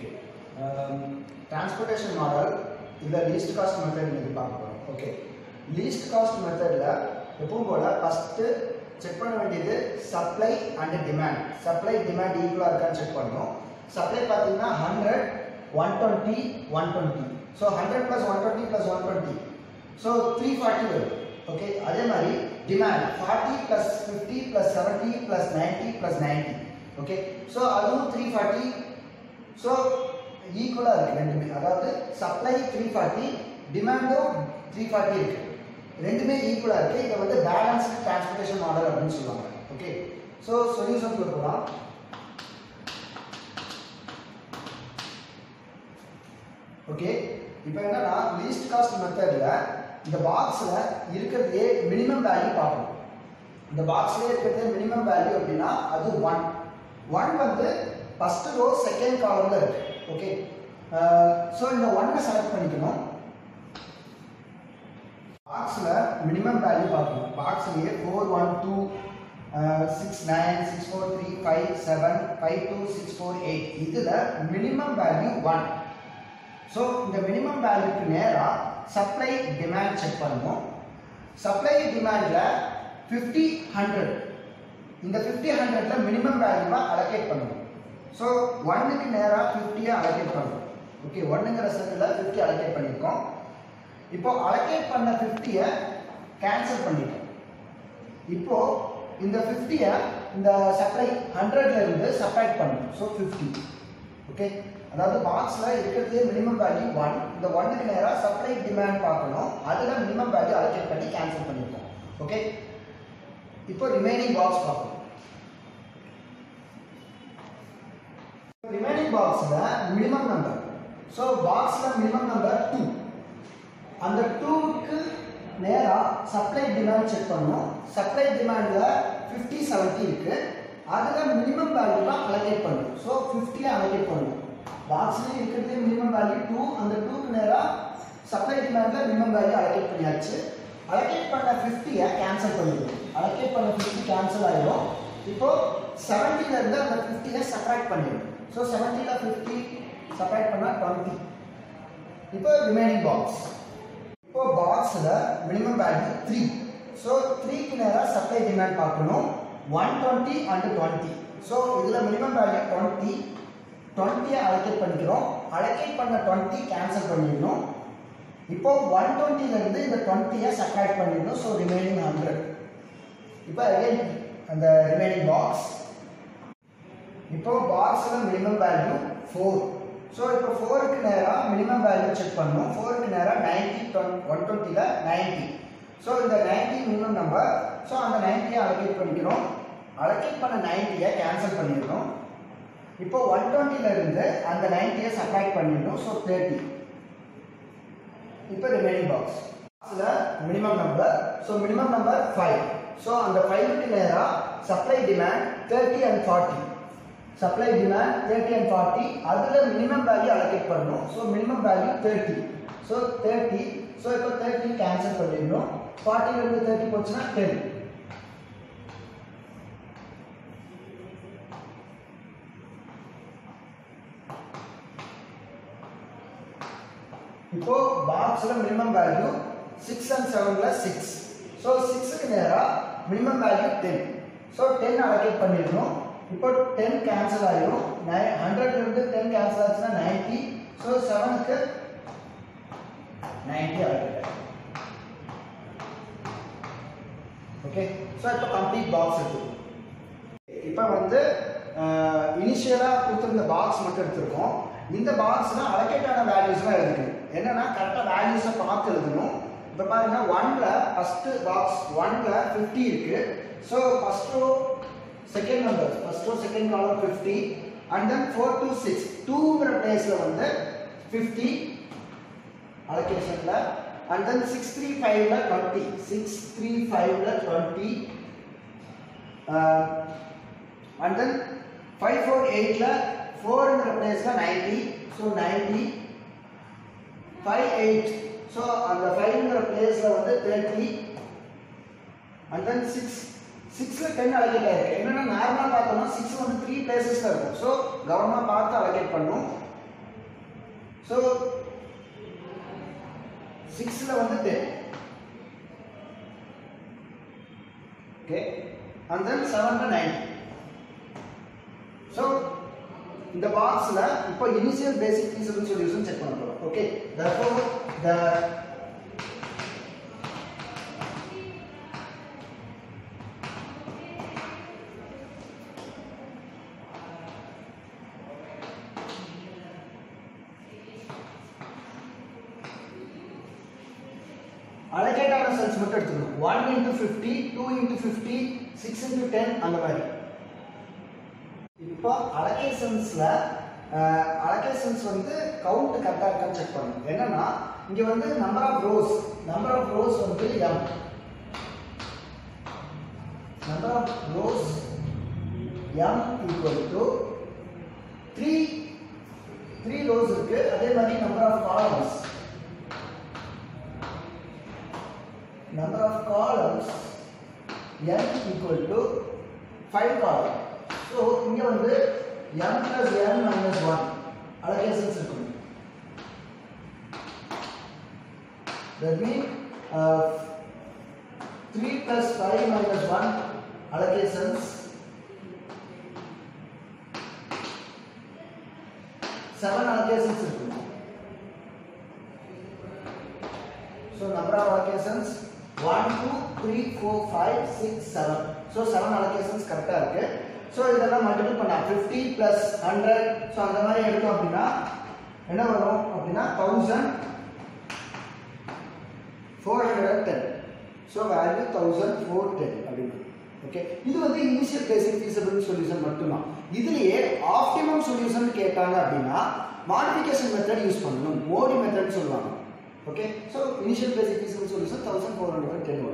okay transportation model இதில் least cost method இன்னைக்கு பார்க்க போகிறோம் ஓகே லீஸ்ட் காஸ்ட் மெத்தடில் எப்பவும் போல் ஃபஸ்ட்டு செக் பண்ண வேண்டியது supply and demand supply demand ஈக்குவலாக இருக்கான்னு செக் பண்ணணும் சப்ளை பார்த்தீங்கன்னா hundred one twenty one twenty so hundred plus one twenty plus one twenty so three forty வரும் ஓகே அதே மாதிரி demand forty plus fifty plus seventy plus ninety plus ninety okay so அதுவும் three forty so ஈக்குவலாக இருக்குது ரெண்டுமே அதாவது supply three forty டிமாண்டும் three forty இருக்குது ரெண்டுமே ஈக்குவலாக இருக்குது இதை வந்து பேலன்ஸ்டு டிரான்ஸ்போர்ட்டேஷன் மாடல் அப்படின்னு சொல்லுவாங்க ஓகே ஸோ சொல்யூஷன் போகலாம் ஓகே இப்போ என்னன்னா லீஸ்ட் காஸ்ட் மெத்தடில் இந்த பாக்ஸில் இருக்கிறதே மினிமம் வேல்யூ பார்க்கணும் இந்த பாக்ஸ்லேயே இருக்கிறதே மினிமம் வேல்யூ அப்படின்னா அது ஒன் ஒன் வந்து ஃபர்ஸ்ட் ரோ செகண்ட் காலம்ல இருக்கு ஓகே ஸோ இந்த ஒன்னை செலக்ட் பண்ணிக்கணும் பாக்ஸில் மினிமம் வேல்யூ பார்க்கணும் பாக்ஸ்லேயே four one two six nine six four three five seven five two six four eight இதில் மினிமம் வேல்யூ ஒன் ஸோ இந்த மினிமம் வேல்யூக்கு நேராக சப்ளை டிமாண்ட் செக் பண்ணுவோம் சப்ளை டிமாண்டில் ஃபிஃப்டி ஹண்ட்ரட் இந்த ஃபிஃப்டி ஹண்ட்ரட்ல மினிமம் வேல்யூவாக அலோகேட் பண்ணுவோம் ஸோ ஒன்னுக்கு நேராக ஃபிஃப்டியாக அலோகேட் பண்ணுவோம் ஓகே ஒன்றுங்கிற செட்டில் ஃபிஃப்டி அலோகேட் பண்ணியிருக்கோம் இப்போ அலோகேட் பண்ண ஃபிஃப்டியை கேன்சல் பண்ணிட்டோம் இப்போ இந்த ஃபிஃப்டியை இந்த சப்ளை ஹண்ட்ரட்ல இருந்து சப்ராக்ட் பண்ணணும் ஸோ ஃபிஃப்டி ஓகே அதாவது பாக்ஸில் இருக்கிறதே மினிமம் வேல்யூ ஒன் இந்த ஒன்னுக்கு நேராக சப்ளை டிமாண்ட் பார்க்கணும் அதில் மினிமம் வேல்யூ அலோகேட் பண்ணி கேன்சல் பண்ணியிருக்கோம் ஓகே இப்போ ரிமைனிங் பாக்ஸ் பார்க்கணும் ரிமைனிங் பாக்ஸில் மினிமம் நம்பர் ஸோ பாக்ஸில் மினிமம் நம்பர் டூ அந்த டூவுக்கு நேராக சப்ளை டிமாண்ட் செக் பண்ணணும் சப்ளை டிமாண்டில் ஃபிஃப்டி செவன்ட்டி இருக்குது அதில் மினிமம் வேல்யூ தான் அலோகேட் பண்ணணும் ஸோ ஃபிஃப்டியை அலோகேட் பண்ணணும் பாக்ஸ்லேயே இருக்கிறதே மினிமம் வேல்யூ டூ அந்த டூக்கு நேராக சப்ளை டிமாண்டில் மினிமம் வேல்யூ அலோகேட் பண்ணியாச்சு அலோகேட் பண்ண ஃபிஃப்டியை கேன்சல் பண்ணிடுவோம் அலோகேட் பண்ண ஃபிஃப்டி கேன்சல் ஆகிடும் இப்போ செவன்ட்டில இருந்து அந்த ஃபிஃப்டியை சப்ராக்ட் பண்ணிடும் ஸோ செவன்ட்டியில் ஃபிஃப்டி சப்ராக்ட் பண்ணால் டுவெண்ட்டி இப்போ ரிமைனிங் பாக்ஸ் இப்போ பாக்ஸில் மினிமம் வேல்யூ த்ரீ ஸோ த்ரீக்கு நேராக சப்ளை டிமாண்ட் பார்க்கணும் one twenty and twenty so இதில் மினிமம் வேல்யூ டுவெண்ட்டி டுவெண்ட்டியை அலோகேட் பண்ணிக்கிறோம் அலோகேட் பண்ண டுவெண்ட்டி கேன்சல் பண்ணிடணும் இப்போ ஒன் டுவெண்ட்டிலேருந்து இந்த டுவெண்ட்டியை சப்ராக்ட் பண்ணிடணும் ஸோ ரிமைனிங் ஹண்ட்ரட் இப்போ அகைன் அந்த ரிமைனிங் பாக்ஸ் இப்போ பாக்ஸில் மினிமம் வேல்யூ ஃபோர் ஸோ இப்போ ஃபோருக்கு நேராக மினிமம் வேல்யூ செக் பண்ணணும் ஃபோருக்கு நேராக நைன்ட்டி டுவெண்ட் ஒன் டுவெண்ட்டியில் நைன்ட்டி ஸோ இந்த நைன்ட்டி மினிமம் நம்பர் ஸோ அந்த நைன்ட்டியை அலோகேட் பண்ணிக்கிறோம் அலோகேட் பண்ண நைன்ட்டியை கேன்சல் பண்ணிடணும் இப்போ ஒன் டுவெண்ட்டில இருந்து அந்த நைன்ட்டியை சப்ராக்ட் பண்ணிடணும் ஸோ தேர்ட்டி இப்போ ரிமைனிங் பாக்ஸ் பாக்ஸில் minimum number so minimum number five so அந்த ஃபைவுக்கு நேராக supply demand thirty and forty supply demand thirty and forty அதில் மினிமம் வேல்யூ அலோகேட் பண்ணணும் so minimum value thirty so thirty so இப்போ thirty cancel பண்ணிடணும் ஃபார்ட்டிலேருந்து thirty போச்சுன்னா டென் இப்போ பாக்ஸில் மினிமம் வேல்யூ சிக்ஸ் அண்ட் செவனில் சிக்ஸ் ஸோ சிக்ஸுக்கு நேராக minimum value ten so ten allocate பண்ணிடணும் இப்போ டென் கேன்சல் ஆகிடும் நை ஹண்ட்ரட்லேருந்து டென் கேன்சல் ஆச்சுன்னா நைன்ட்டி ஸோ செவனுக்கு நைன்ட்டி அலோகேட் ஆகிடும் ஓகே ஸோ இப்போ கம்ப்ளீட் பாக்ஸ் எடுத்துக்கணும் இப்போ வந்து இனிஷியலாக கொடுத்துருந்த பாக்ஸ் மட்டும் எடுத்திருக்கோம் இந்த பாக்ஸில் அலோகேட்டான வேல்யூஸ்லாம் எழுதிக்கணும் என்னன்னா கரெக்டாக வேல்யூஸை பார்த்து எழுதணும் இப்போ பாருங்க ஒன்ல ஃபர்ஸ்ட் பாக்ஸ் ஒன்ல ஃபிஃப்டி இருக்கு so first row second number first row second column fifty and then four to six டூங்கிற பிளேஸில் வந்து ஃபிஃப்டி அலோகேஷனில் அண்ட் தென் சிக்ஸ் த்ரீ ஃபைவ்ல டுவெண்ட்டி சிக்ஸ் த்ரீ ஃபைவ்ல twenty and then five four எயிட்டில் ஃபோருங்கிற பிளேஸில் ninety so ninety five eight so அந்த ஃபைவ்ங்கிற பிளேஸில் வந்து தேர்ட்டி அண்ட் தென் சிக்ஸ் சிக்ஸில் டென் அலகேட் ஆயிருக்கு என்னென்னா நார்மலாக பார்த்தோம்னா சிக்ஸ் வந்து த்ரீ பிளேசஸில் இருக்கும் ஸோ கவனமாக பார்த்து அலகேட் பண்ணும் சிக்ஸில் வந்து ten okay and then seven nine so இந்த பாக்ஸில் இப்போ initial basic feasible solution check பண்ண போகிறோம் ஓகே therefore the அலகேட்டான செல்ஸ் மட்டும் எடுத்துக்கணும் one into fifty two into fifty six into ten அந்த மாதிரி இப்போ அலகேஷன்ஸில் அலகேஷன்ஸ் வந்து கவுண்ட் கரெக்டாக இருக்கான்னு செக் பண்ணணும் என்னன்னா இங்கே வந்து number of rows number of rows வந்து M number of rows M equal to three three rows இருக்கு அதே மாதிரி number of columns number of columns n equal to 5 column so இங்க வந்து m plus n minus 1 allocations இருக்கும் that means uh, 3 plus 5 minus 1 allocations seven allocations இருக்கும் so number of allocations 1 2 3 4 5 6 7 so 7 allocations கரெக்டா இருக்கு so இதெல்லாம் multiple பண்ணா 50 plus 100 so அந்த மாதிரி எடுத்தோம் அப்படின்னா என்ன வரும் அப்படின்னா 1410 so value 1410 அப்படின்னு ஓகே இது வந்து இனிஷியல் பேசிக் feasible சொல்யூஷன் மட்டும்தான் இதுலயே ஆப்டிமம் சொல்யூஷன் கேட்டாங்க அப்படின்னா மாடிஃபிகேஷன் மெத்தட் யூஸ் பண்ணணும் மோடி மெத்தட் சொல்லுவாங்க okay so initial basic feasible solution thousand four hundred ten